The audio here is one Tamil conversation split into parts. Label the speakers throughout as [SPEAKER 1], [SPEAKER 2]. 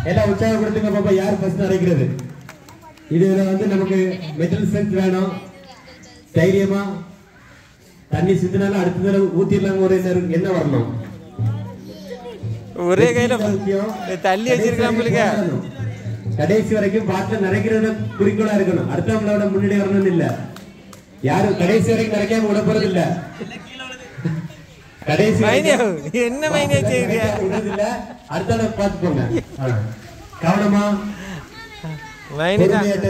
[SPEAKER 1] எல்லாம் உற்சாகப்படுத்துங்க பாப்பா யார் ஃபர்ஸ்ட் அரைக்கிறது இதுல வந்து நமக்கு மெட்டல் ஸ்ட்ரென்த் வேணும் தைரியமா தண்ணி சிந்தினாலும் அடுத்த தடவை ஊத்திடலாம் ஒரு எண்ணம் என்ன வரணும்
[SPEAKER 2] ஒரே கையில
[SPEAKER 1] முக்கியம்.
[SPEAKER 2] தள்ளி வச்சிருக்கலாம்
[SPEAKER 1] கடைசி
[SPEAKER 2] போலுங்க
[SPEAKER 1] வரைக்கும் போராடணும். கடைசி வரைக்கும் பாட்டில் நிறைக்கிறது குறிக்கோளா இருக்கணும் அடுத்தவங்களோட முன்னாடி வரணும்னு இல்ல யாரும் கடைசி வரைக்கும் நிறைக்காம விட போறது இல்ல கடைசி
[SPEAKER 2] மைனியா
[SPEAKER 1] வரைக்கும்
[SPEAKER 2] என்ன மைனியா செய்யுங்க
[SPEAKER 1] நிறைக்காம விடுறது இல்ல அடுத்தவங்க பார்த்து போங்க ஆ. கவனமா
[SPEAKER 2] மைனி தான்
[SPEAKER 1] பொறுமையாட்டு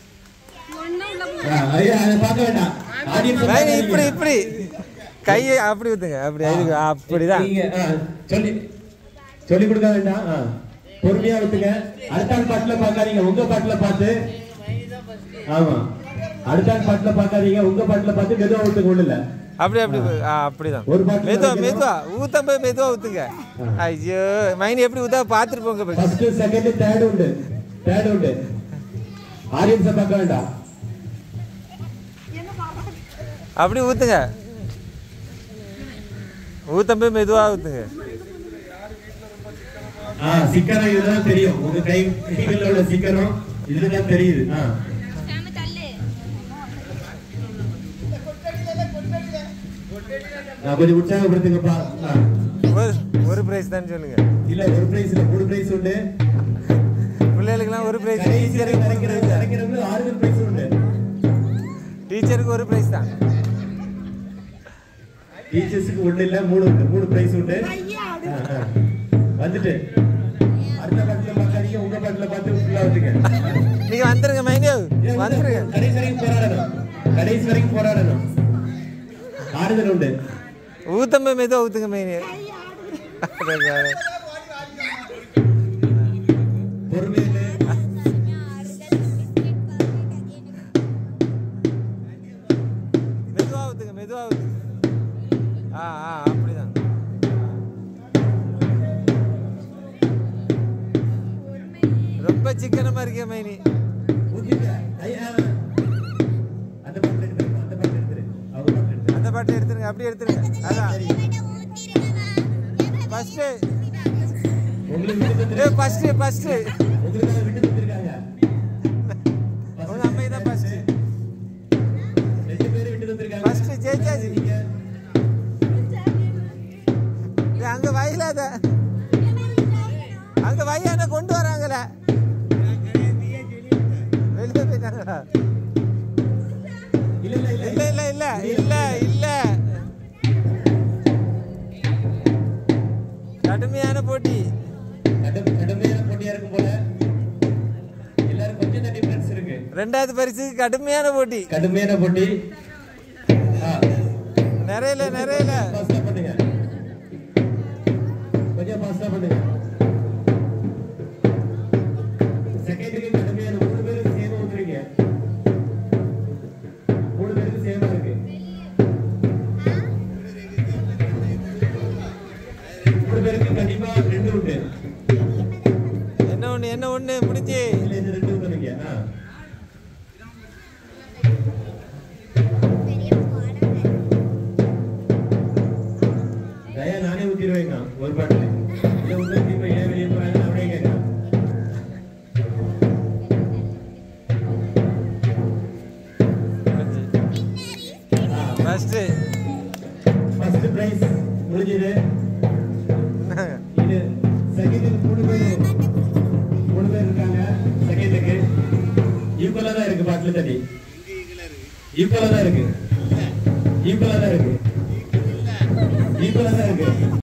[SPEAKER 1] ஆ, ஐயா, அதை பார்க்க வேண்டாம் Audience அ
[SPEAKER 2] மைனி
[SPEAKER 1] பார்க்காதீங்க.
[SPEAKER 2] இப்படி இப்படி கையை அப்படி ஊத்துங்க அப்படி அதுக்கு அப்படிதான்
[SPEAKER 1] நீங்க, ஆ, சொல்லி சொல்லி கொடுக்க வேண்டாம் ஆ. பொறுமையா விட்டுங்க அடுத்த ஆள் பாட்டுல பார்க்காதீங்க உங்க பாட்டுல பார்த்து ஆமா அடுத்த ஆள் பாட்டுல பார்க்காதீங்க உங்க பாட்டுல பார்த்து மெதுவா விட்டுங்க ஒண்ணுல
[SPEAKER 2] அப்படி அப்படி ஆ, அப்படிதான்
[SPEAKER 1] ஒரு பாட்டில்
[SPEAKER 2] மெதுவா
[SPEAKER 1] வைக்கணும்.
[SPEAKER 2] மெதுவா ஊத்தம் போய் மெதுவா ஊத்துங்க ஐயோ மைனி எப்படி ஊத்தா பாத்துட்டு போங்க போய்.
[SPEAKER 1] ஃபர்ஸ்ட் செகண்ட் தேர்ட் உண்டு தேர்ட் உண்டு ஆடியன்ஸ பார்க்க வேண்டாம்
[SPEAKER 2] அப்படி ஊத்துங்க ஊத்தம் போய் மெதுவா ஊத்துங்க
[SPEAKER 1] ஆ சிக்கரம் இதுதான் தெரியும் உங்க கை கைகளில் உள்ள சிக்கரம் இதுதான் தெரியுது ஆ நான் கொஞ்சம் உற்சாகப்படுத்துங்கப்பா ஆ.
[SPEAKER 2] ஒரு ஒரு பிரைஸ் தான் சொல்லுங்க
[SPEAKER 1] இல்ல ஒரு பிரைஸ் இல்ல மூணு பிரைஸ் உண்டு
[SPEAKER 2] பிள்ளைகளுக்குலாம் ஒரு பிரைஸ்
[SPEAKER 1] கடைசி
[SPEAKER 2] டீச்சருக்கு ஒரு
[SPEAKER 1] நினைக்கிறது
[SPEAKER 2] பிரைஸ்
[SPEAKER 1] நினைக்கிறது ஆறுதல் பிரைஸ் உண்டு
[SPEAKER 2] டீச்சருக்கு ஒரு பிரைஸ் தான்
[SPEAKER 1] டீச்சர்ஸுக்கு ஒண்ணு இல்ல மூணு உண்டு மூணு பிரைஸ் உண்டு ஆ, ஆ. வந்துட்டு அடுத்த பாட்டுல பார்க்காதீங்க உங்க பாட்டுல பார்த்து ஃபுல்லா வந்துங்க
[SPEAKER 2] நீங்க வந்துருங்க மைனியோ வந்துருங்க
[SPEAKER 1] கடைசி வரைக்கும் போராடணும் கடைசி வரைக்கும் போராடணும் ஆறுதல் உண்டு
[SPEAKER 2] ஊத்தம் போய் மெதுவா ஊத்துங்க மைனியோ
[SPEAKER 1] பொறுமையில
[SPEAKER 2] மெதுவா ஊத்துங்க மெதுவா ஊத்துங்க ஆ ஆ அப்படிதான் ரொம்ப சிக்கனமா இருக்கே மைனி
[SPEAKER 1] ஊத்திட்டு, ஐயா. அந்த பாட்டுல எடுத்துரு, அந்த பாட்டுல எடுத்துரு. அவங்க பாட்டுல எடுத்துரு.
[SPEAKER 2] அந்த பாட்டை எடுத்துருங்க அப்படியே எடுத்துருங்க அதான் ஃபர்ஸ்ட்
[SPEAKER 1] உங்களுக்கு விட்டு தந்துரு.
[SPEAKER 2] ஏ ஃபர்ஸ்ட் ஃபர்ஸ்ட்
[SPEAKER 1] உங்களுக்காக விட்டு தந்திருக்காங்க.
[SPEAKER 2] உங்க அம்மை தான் ஃபர்ஸ்ட்
[SPEAKER 1] ரெண்டு பேரும் விட்டு தந்திருக்காங்க.
[SPEAKER 2] ஃபர்ஸ்ட் ஜெயிச்சாச்சு ஏய், அங்க வயலாத அங்க வயன கொண்டு வராங்களே வெளியே போயிட்டாங்களா
[SPEAKER 1] இல்ல, இல்ல, இல்ல.
[SPEAKER 2] இல்ல இல்ல இல்ல இல்ல இல்ல கடுமையான போட்டி
[SPEAKER 1] கடும்- கடுமையான போட்டியா இருக்கும் போல எல்லாரும் கொஞ்சம் தான் difference இருக்கு
[SPEAKER 2] ரெண்டாவது பரிசு கடுமையான போட்டி
[SPEAKER 1] கடுமையான போட்டி ஆ,
[SPEAKER 2] நிறையல நிறையல
[SPEAKER 1] fast ஆ பண்ணுங்க கொஞ்சம் fast ஆ பண்ணுங்க செகண்டுக்கு கடுமையான மூணு பேருக்கு சேமா வந்துருங்க மூணு பேருக்கு சேமா இருக்கு மூணு பேருக்கு கண்டிப்பா ரெண்டு உண்டு
[SPEAKER 2] என்ன ஒண்ணு என்ன ஒண்ணு முடிச்சு
[SPEAKER 1] இல்ல இந்த ரெண்டு உண்டு ஆ தயா நானே ஊத்திடுவேங்க ஒரு பாட்டில் இதை உள்ள ஊத்தி ஏன் வெளியே போறாங்க அப்படியே கேட்கலாம்
[SPEAKER 2] ஃபர்ஸ்ட்
[SPEAKER 1] ஃபர்ஸ்ட் பிரைஸ் முடிஞ்சது இது செகண்டுக்கு மூணு பேர் மூணு பேர் இருக்காங்க செகண்டுக்கு ஈக்குவலா தான் இருக்கு பாட்டில் தண்ணி ஈக்குவலா தான் இருக்கு ஈக்குவலா தான் இருக்கு ஈக்குவலா தான் இருக்கு